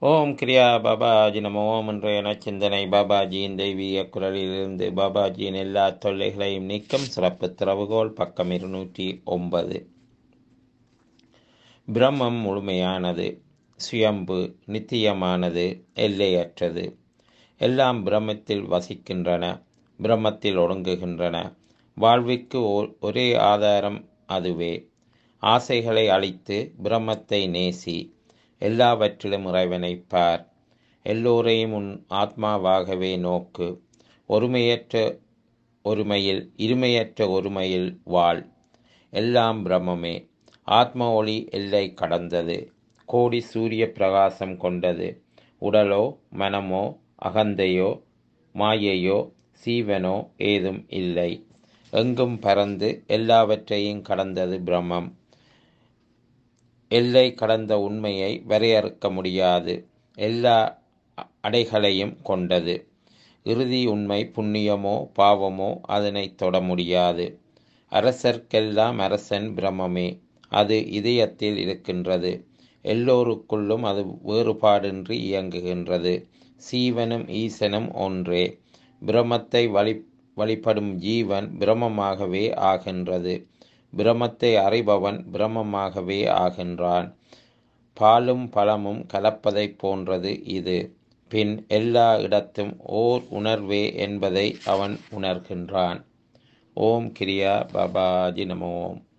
ஓம் கிரியா பாபாஜி நம ஓம் என்ற சிந்தனை பாபாஜியின் தெய்வீக குரலிலிருந்து பாபாஜியின் எல்லா தொல்லைகளையும் நீக்கும் சிறப்பு திறவுகோல் பக்கம் இருநூற்றி ஒன்பது பிரம்மம் முழுமையானது சுயம்பு நித்தியமானது எல்லையற்றது எல்லாம் பிரம்மத்தில் வசிக்கின்றன பிரம்மத்தில் ஒடுங்குகின்றன வாழ்விற்கு ஓ- ஒரே ஆதாரம் அதுவே ஆசைகளை அழித்து பிரம்மத்தை நேசி எல்லாவற்றிலும் இறைவனை பார் எல்லோரையும் உன் ஆத்மாவாகவே நோக்கு ஒருமையற்ற ஒருமையில் இருமையற்ற ஒருமையில் வாழ் எல்லாம் பிரம்மமே ஆத்ம ஒளி எல்லை கடந்தது கோடி சூரிய பிரகாசம் கொண்டது உடலோ மனமோ அகந்தையோ மாயையோ சீவனோ ஏதும் இல்லை எங்கும் பறந்து எல்லாவற்றையும் கடந்தது பிரம்மம் எல்லை கடந்த உண்மையை வரையறுக்க முடியாது எல்லா அ- அடைகளையும் கொண்டது இறுதி உண்மை புண்ணியமோ பாவமோ அதனை தொட முடியாது அரசர்க்கெல்லாம் அரசன் பிரம்மமே அது இதயத்தில் இருக்கின்றது எல்லோருக்குள்ளும் அது வேறுபாடின்றி இயங்குகின்றது சீவனும் ஈசனும் ஒன்றே பிரம்மத்தை வழி வழிபடும் ஜீவன் பிரம்மமாகவே ஆகின்றது பிரம்மத்தை அறிபவன் பிரம்மமாகவே ஆகின்றான் பாலும் பழமும் கலப்பதைப் போன்றது இது பின் எல்லா இடத்தும் ஓர் உணர்வே என்பதை அவன் உணர்கின்றான் ஓம் கிரியா பாபாஜி நமோம்